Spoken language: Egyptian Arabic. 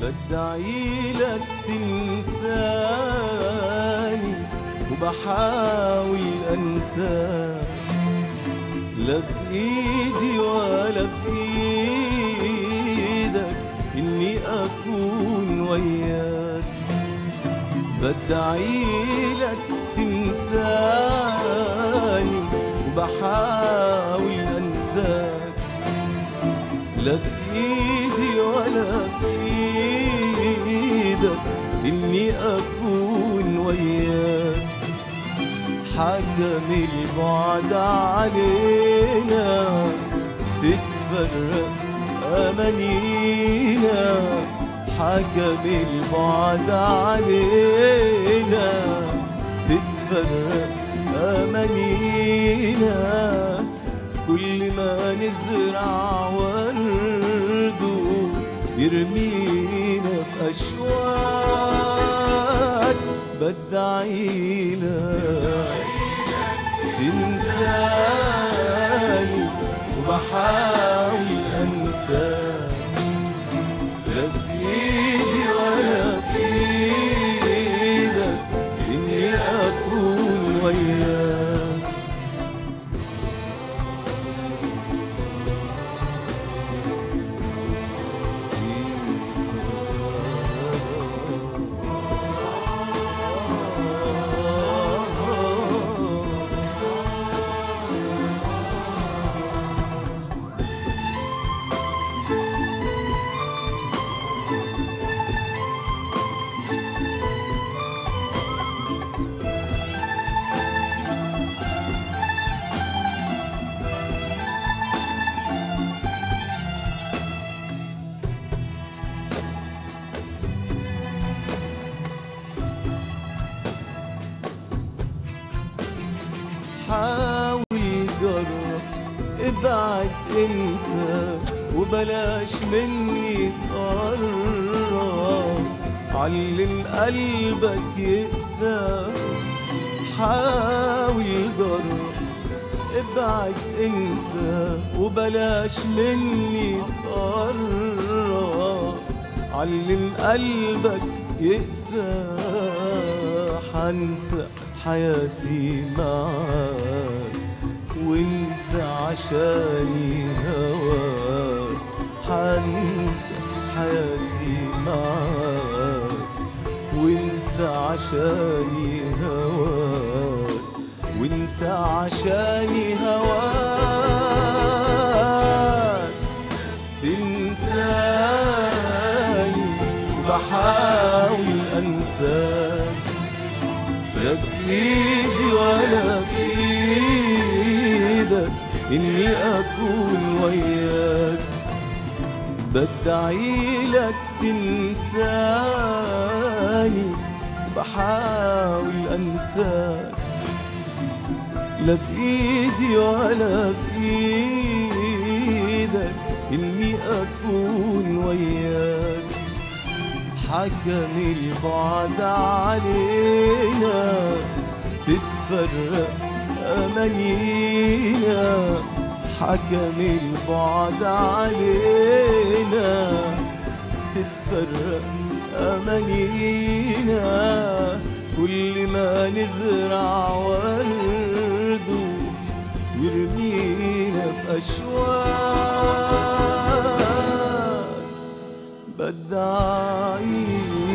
بدعي لك تنساني وبحاول انساك لا بإيدي ولا بإيدك إني أكون وياك بدعي لك تنساني وبحاول أنساك لا بإيدي ولا بإيدك إني أكون وياك حكم البعد علينا تتفرق أمانينا حكم البعد علينا تتفرق أمانينا كل ما نزرع ورد يرمينا بأشواك بدعي لك تنساني وبحاول انساك لا بايدي ولا بايدك اني اكون وياك حاول جرب ابعد انسى وبلاش مني تقرب علم قلبك يقسى حاول جرب ابعد انسى وبلاش مني تقرب علم قلبك يقسى حنسى حياتي معاك وانسى عشاني هواك حنسى حياتي معاك وانسى عشاني هواك وانسى عشاني هواك تنساني وبحاول انساك لا بإيدي ولا بإيدك إني أكون وياك بدعي لك تنساني بحاول أنساك لا بإيدي ولا بإيدك إني أكون وياك حكم البعد علينا تتفرق أمانينا حكم البعد علينا تتفرق أمانينا كل ما نزرع ورد يرمينا بأشواك بدعي